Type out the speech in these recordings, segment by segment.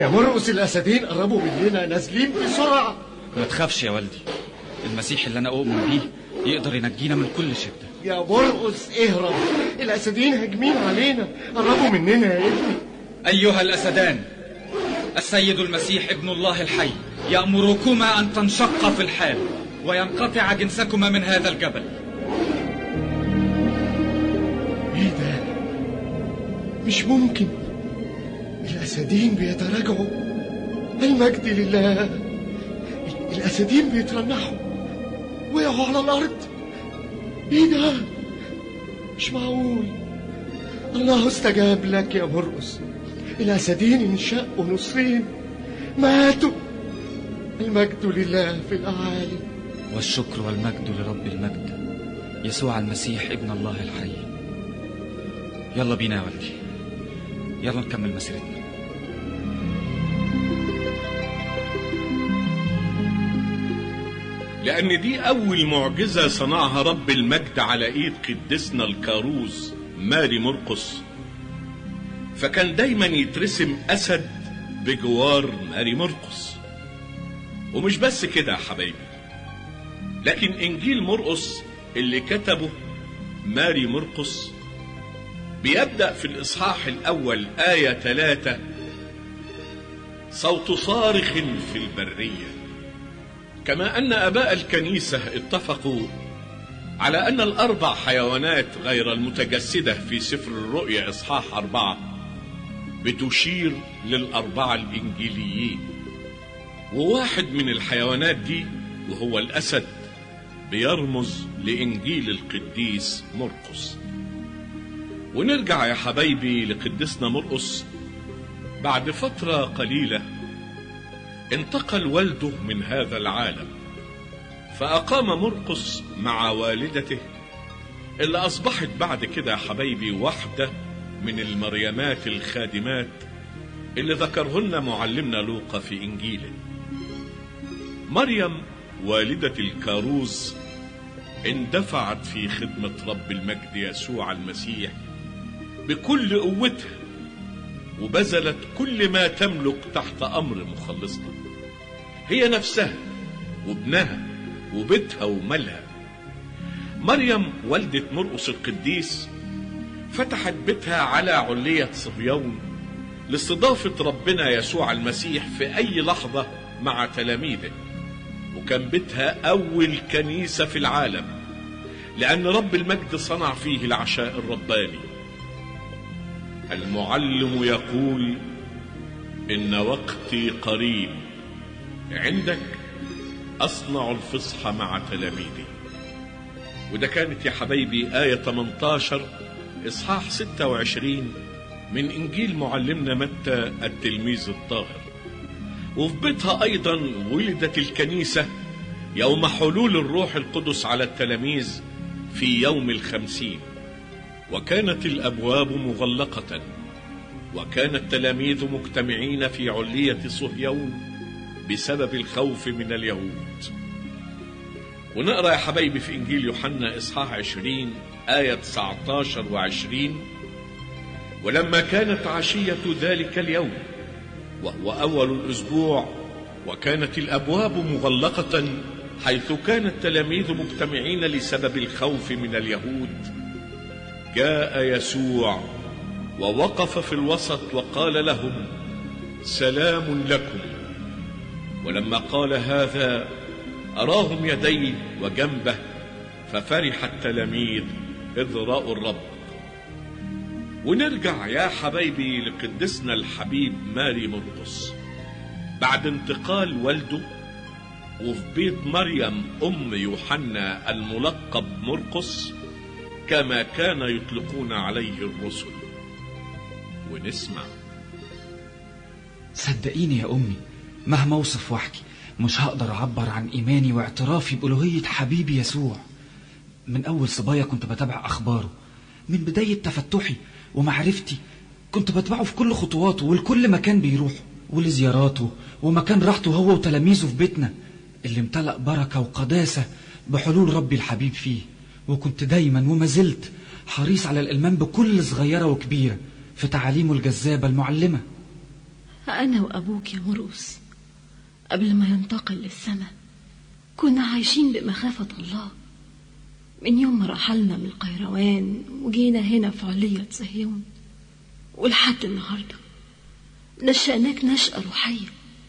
يا مرقس الأسدين قربوا مننا نازلين بسرعة ما تخافش يا والدي المسيح اللي أنا أؤمن بيه يقدر ينجينا من كل شدة يا مرقس اهرب الأسدين هاجمين علينا قربوا مننا يا ابني أيها الأسدان السيد المسيح ابن الله الحي يأمركما أن تنشقا في الحال وينقطع جنسكما من هذا الجبل ايه ده مش ممكن الأسدين بيتراجعوا المجد لله الأسدين بيترنحوا وقعوا على الأرض ايه ده مش معقول الله استجاب لك يا مرقس الأسدين انشقوا نصين ماتوا المجد لله في الأعالي والشكر والمجد لرب المجد يسوع المسيح ابن الله الحي يلا بينا يا والدي يلا نكمل مسيرتنا لأن دي أول معجزة صنعها رب المجد على إيد قدسنا الكاروز ماري مرقس فكان دايما يترسم أسد بجوار ماري مرقس ومش بس كده يا حبايبي لكن إنجيل مرقس اللي كتبه ماري مرقس بيبدأ في الإصحاح الأول آية ثلاثة صوت صارخ في البرية كما أن أباء الكنيسة اتفقوا على أن الأربع حيوانات غير المتجسدة في سفر الرؤيا إصحاح أربعة بتشير للأربعة الإنجيليين وواحد من الحيوانات دي وهو الأسد بيرمز لإنجيل القديس مرقس ونرجع يا حبايبي لقدسنا مرقس بعد فترة قليلة انتقل والده من هذا العالم فأقام مرقس مع والدته اللي أصبحت بعد كده يا حبايبي واحدة من المريمات الخادمات اللي ذكرهن معلمنا لوقا في إنجيله مريم والدة الكاروز اندفعت في خدمة رب المجد يسوع المسيح بكل قوتها وبذلت كل ما تملك تحت أمر مخلصنا هي نفسها وابنها وبيتها ومالها مريم والدة مرقس القديس فتحت بيتها على علية صبيون لاستضافة ربنا يسوع المسيح في أي لحظة مع تلاميذه وكان بيتها أول كنيسة في العالم لأن رب المجد صنع فيه العشاء الرباني المعلم يقول إن وقتي قريب عندك أصنع الفصح مع تلاميذي وده كانت يا حبايبي آية 18 إصحاح 26 من إنجيل معلمنا متى التلميذ الطاهر وفي بيتها أيضا ولدت الكنيسة يوم حلول الروح القدس على التلاميذ في يوم الخمسين وكانت الأبواب مغلقة وكان التلاميذ مجتمعين في علية صهيون بسبب الخوف من اليهود ونقرأ يا حبايبي في إنجيل يوحنا إصحاح 20 آية 19 و20 ولما كانت عشية ذلك اليوم وهو أول الأسبوع وكانت الأبواب مغلقة حيث كان التلاميذ مجتمعين لسبب الخوف من اليهود جاء يسوع ووقف في الوسط وقال لهم سلام لكم ولما قال هذا أراهم يديه وجنبه ففرح التلاميذ إذ رأوا الرب ونرجع يا حبايبي لقدسنا الحبيب ماري مرقس بعد انتقال والده وفي بيت مريم أم يوحنا الملقب مرقس كما كان يطلقون عليه الرسل ونسمع صدقيني يا أمي مهما أوصف وأحكي مش هقدر أعبر عن إيماني واعترافي بألوهية حبيبي يسوع من أول صبايا كنت بتابع أخباره من بداية تفتحي ومعرفتي كنت بتبعه في كل خطواته ولكل مكان بيروحه ولزياراته ومكان راحته هو وتلاميذه في بيتنا اللي امتلأ بركة وقداسة بحلول ربي الحبيب فيه وكنت دايما وما زلت حريص على الإلمام بكل صغيرة وكبيرة في تعاليمه الجذابة المعلمة أنا وأبوك يا مرقس قبل ما ينتقل للسماء كنا عايشين بمخافة الله من يوم ما رحلنا من القيروان وجينا هنا في علية صهيون ولحد النهاردة نشأناك نشأة روحية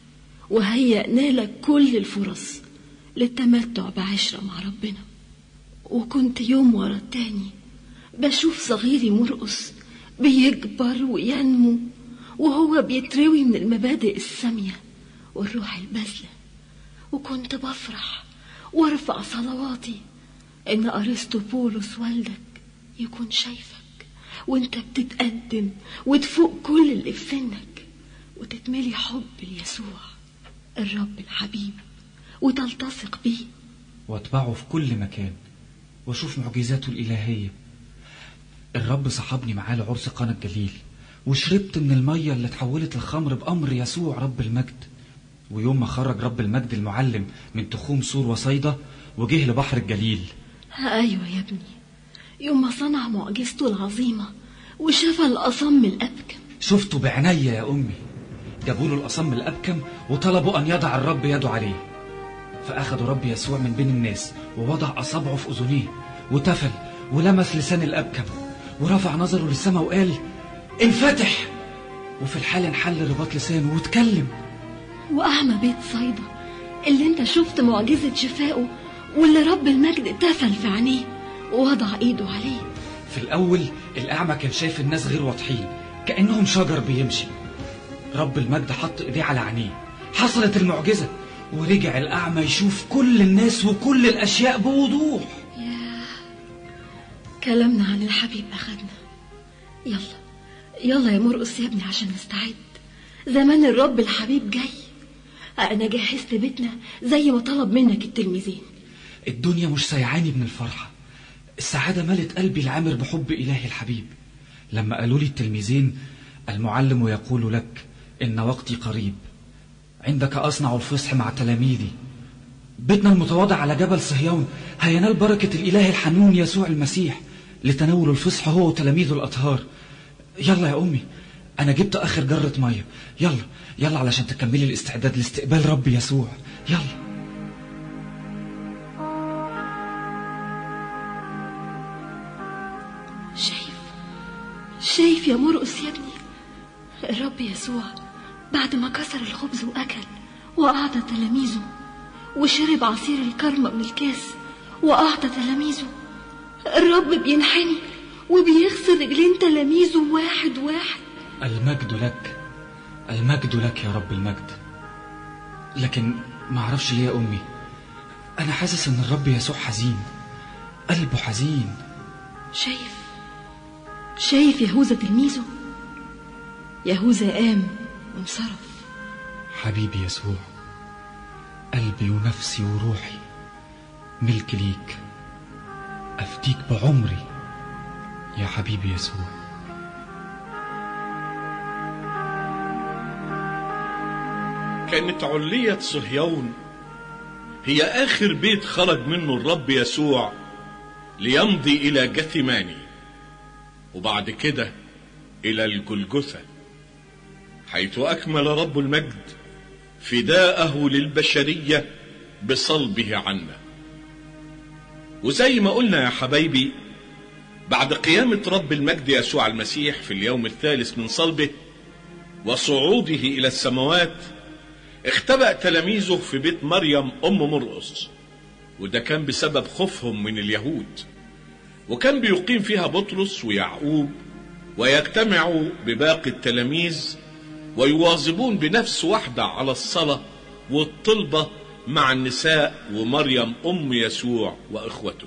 وهيأنا لك كل الفرص للتمتع بعشرة مع ربنا وكنت يوم ورا التاني بشوف صغيري مرقص بيكبر وينمو وهو بيتروي من المبادئ السامية والروح البذلة وكنت بفرح وارفع صلواتي ان ارسطو بولس والدك يكون شايفك وانت بتتقدم وتفوق كل اللي في سنك وتتملي حب ليسوع الرب الحبيب وتلتصق بيه واتبعه في كل مكان واشوف معجزاته الإلهية الرب صحبني معاه لعرس قنا الجليل وشربت من المية اللي اتحولت لخمر بأمر يسوع رب المجد ويوم ما خرج رب المجد المعلم من تخوم سور وصيدا وجه لبحر الجليل ايوه يا ابني يوم ما صنع معجزته العظيمة وشفى الأصم الأبكم شفته بعناية يا أمي جابوا له الأصم الأبكم وطلبوا أن يضع الرب يده عليه فأخذوا رب يسوع من بين الناس ووضع أصابعه في أذنيه وتفل ولمس لسان الأبكم ورفع نظره للسماء وقال انفتح وفي الحال انحل رباط لسانه واتكلم وأعمى بيت صيدا اللي انت شفت معجزة شفائه واللي رب المجد تفل في عينيه ووضع ايده عليه في الأول الأعمى كان شايف الناس غير واضحين كأنهم شجر بيمشي رب المجد حط إيديه على عينيه حصلت المعجزة ورجع الأعمى يشوف كل الناس وكل الأشياء بوضوح ياه كلامنا عن الحبيب أخدنا يلا يلا يا مرقص يا ابني عشان نستعد زمان الرب الحبيب جاي أنا جهزت بيتنا زي ما طلب منك التلميذين الدنيا مش سيعاني من الفرحة السعادة ملت قلبي العامر بحب إلهي الحبيب لما قالوا لي التلميذين المعلم يقول لك إن وقتي قريب عندك أصنع الفصح مع تلاميذي بيتنا المتواضع على جبل صهيون هينال بركة الإله الحنون يسوع المسيح لتناول الفصح هو وتلاميذه الأطهار يلا يا أمي أنا جبت آخر جرة مية يلا يلا علشان تكملي الاستعداد لاستقبال رب يسوع يلا شايف شايف يا مرقص يا ابني الرب يسوع بعد ما كسر الخبز وأكل وأعطى تلاميذه وشرب عصير الكرمة من الكاس وأعطى تلاميذه الرب بينحني وبيغسل رجلين تلاميذه واحد واحد المجد لك المجد لك يا رب المجد لكن ما اعرفش ليه يا امي انا حاسس ان الرب يسوع حزين قلبه حزين شايف شايف يهوذا تلميذه يهوذا قام وانصرف حبيبي يسوع قلبي ونفسي وروحي ملك ليك افديك بعمري يا حبيبي يسوع كانت علية صهيون هي آخر بيت خرج منه الرب يسوع ليمضي إلى جثماني وبعد كده إلى الجلجثة حيث أكمل رب المجد فداءه للبشرية بصلبه عنا وزي ما قلنا يا حبايبي بعد قيامة رب المجد يسوع المسيح في اليوم الثالث من صلبه وصعوده إلى السماوات اختبأ تلاميذه في بيت مريم أم مرقص وده كان بسبب خوفهم من اليهود وكان بيقيم فيها بطرس ويعقوب ويجتمعوا بباقي التلاميذ ويواظبون بنفس واحدة على الصلاة والطلبة مع النساء ومريم أم يسوع وإخوته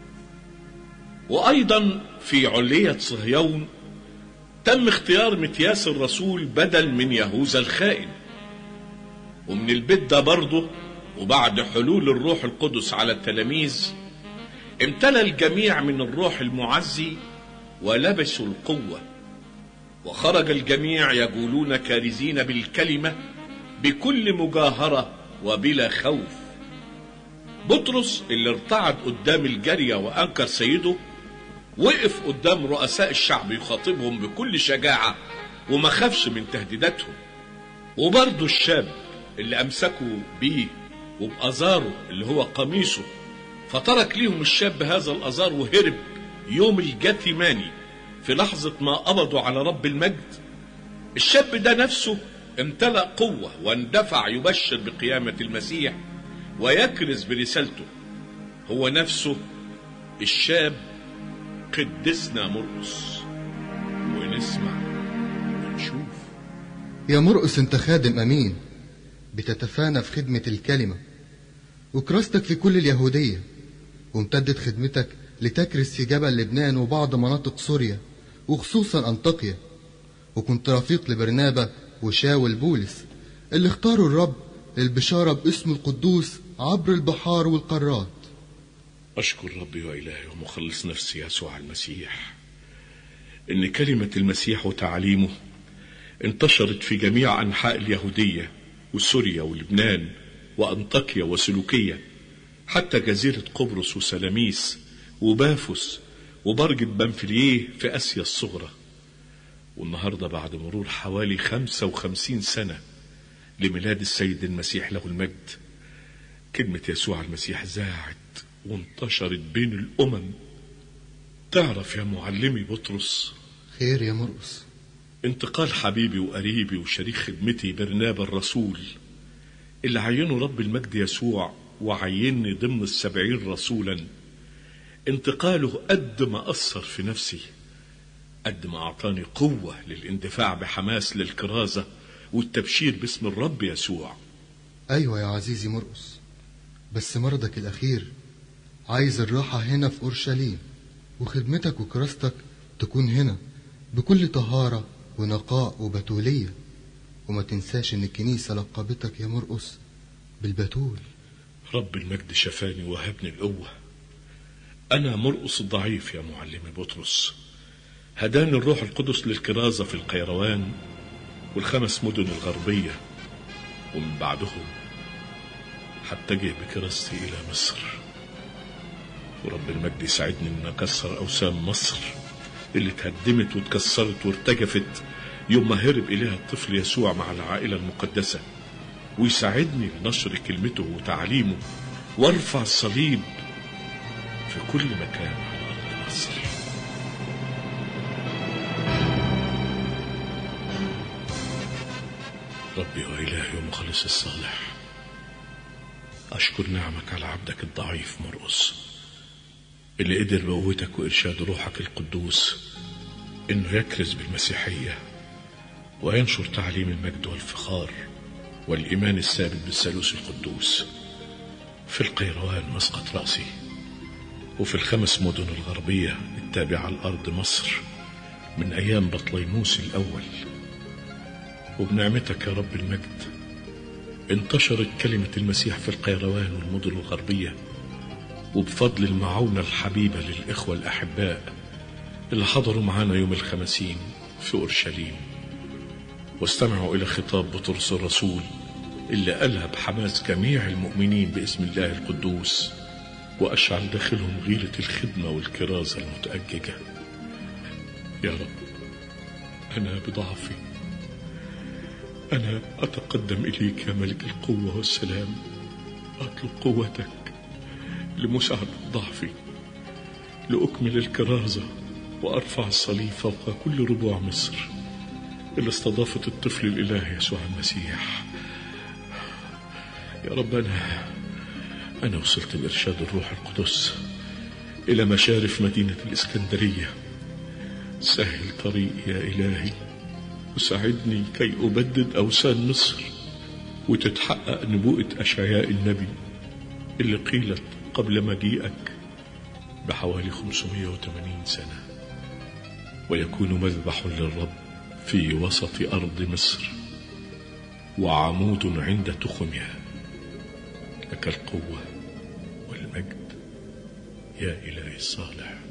وأيضا في علية صهيون تم اختيار متياس الرسول بدل من يهوذا الخائن ومن البيت ده برضه وبعد حلول الروح القدس على التلاميذ امتلى الجميع من الروح المعزي ولبسوا القوة وخرج الجميع يقولون كارزين بالكلمة بكل مجاهرة وبلا خوف بطرس اللي ارتعد قدام الجارية وأنكر سيده وقف قدام رؤساء الشعب يخاطبهم بكل شجاعة وما خافش من تهديداتهم وبرضه الشاب اللي أمسكوا بيه وبأزاره اللي هو قميصه فترك ليهم الشاب هذا الأزار وهرب يوم الجثماني في لحظة ما قبضوا على رب المجد الشاب ده نفسه امتلأ قوة واندفع يبشر بقيامة المسيح ويكرز برسالته هو نفسه الشاب قدسنا مرقس ونسمع ونشوف يا مرقس انت خادم امين بتتفانى في خدمة الكلمة وكراستك في كل اليهودية وامتدت خدمتك لتكرس في جبل لبنان وبعض مناطق سوريا وخصوصا أنطاكيا وكنت رفيق لبرنابا وشاول بولس اللي اختاروا الرب للبشارة باسم القدوس عبر البحار والقارات أشكر ربي وإلهي ومخلص نفسي يسوع المسيح إن كلمة المسيح وتعاليمه انتشرت في جميع أنحاء اليهودية وسوريا ولبنان وأنطاكيا وسلوكية حتى جزيرة قبرص وسلاميس وبافوس وبرجة بنفليه في آسيا الصغرى والنهاردة بعد مرور حوالي خمسة وخمسين سنة لميلاد السيد المسيح له المجد كلمة يسوع المسيح زاعت وانتشرت بين الأمم تعرف يا معلمي بطرس خير يا مرقس انتقال حبيبي وقريبي وشريك خدمتي برنابا الرسول اللي عينه رب المجد يسوع وعيني ضمن السبعين رسولا انتقاله قد ما أثر في نفسي قد ما أعطاني قوة للاندفاع بحماس للكرازة والتبشير باسم الرب يسوع أيوة يا عزيزي مرقس بس مرضك الأخير عايز الراحة هنا في أورشليم وخدمتك وكراستك تكون هنا بكل طهارة ونقاء وبتولية وما تنساش إن الكنيسة لقبتك يا مرقس بالبتول رب المجد شفاني وهبني القوة أنا مرقص الضعيف يا معلمي بطرس هداني الروح القدس للكرازة في القيروان والخمس مدن الغربية ومن بعدهم هتجه بكراستي إلى مصر ورب المجد يساعدني إن أكسر أوسام مصر اللي اتهدمت واتكسرت وارتجفت يوم ما هرب إليها الطفل يسوع مع العائلة المقدسة ويساعدني لنشر كلمته وتعليمه وارفع الصليب في كل مكان على أرض مصر ربي وإلهي ومخلص الصالح أشكر نعمك على عبدك الضعيف مرقص اللي قدر بقوتك وإرشاد روحك القدوس إنه يكرز بالمسيحية وينشر تعليم المجد والفخار والإيمان الثابت بالثالوث القدوس في القيروان مسقط رأسي وفي الخمس مدن الغربية التابعة لأرض مصر من أيام بطليموس الأول وبنعمتك يا رب المجد انتشرت كلمة المسيح في القيروان والمدن الغربية وبفضل المعونة الحبيبة للإخوة الأحباء اللي حضروا معانا يوم الخمسين في أورشليم واستمعوا إلى خطاب بطرس الرسول اللي ألهب حماس جميع المؤمنين باسم الله القدوس وأشعل داخلهم غيرة الخدمة والكرازة المتأججة يا رب أنا بضعفي أنا أتقدم إليك يا ملك القوة والسلام أطلب قوتك لمساعدة ضعفي لأكمل الكرازة وأرفع الصليب فوق كل ربوع مصر اللي استضافت الطفل الإلهي يسوع المسيح يا رب أنا أنا وصلت بإرشاد الروح القدس إلى مشارف مدينة الإسكندرية سهل طريقي يا إلهي وساعدني كي أبدد أوسان مصر وتتحقق نبوءة أشعياء النبي اللي قيلت قبل مجيئك بحوالي 580 سنة ويكون مذبح للرب في وسط أرض مصر وعمود عند تخمها لك القوة والمجد يا إلهي الصالح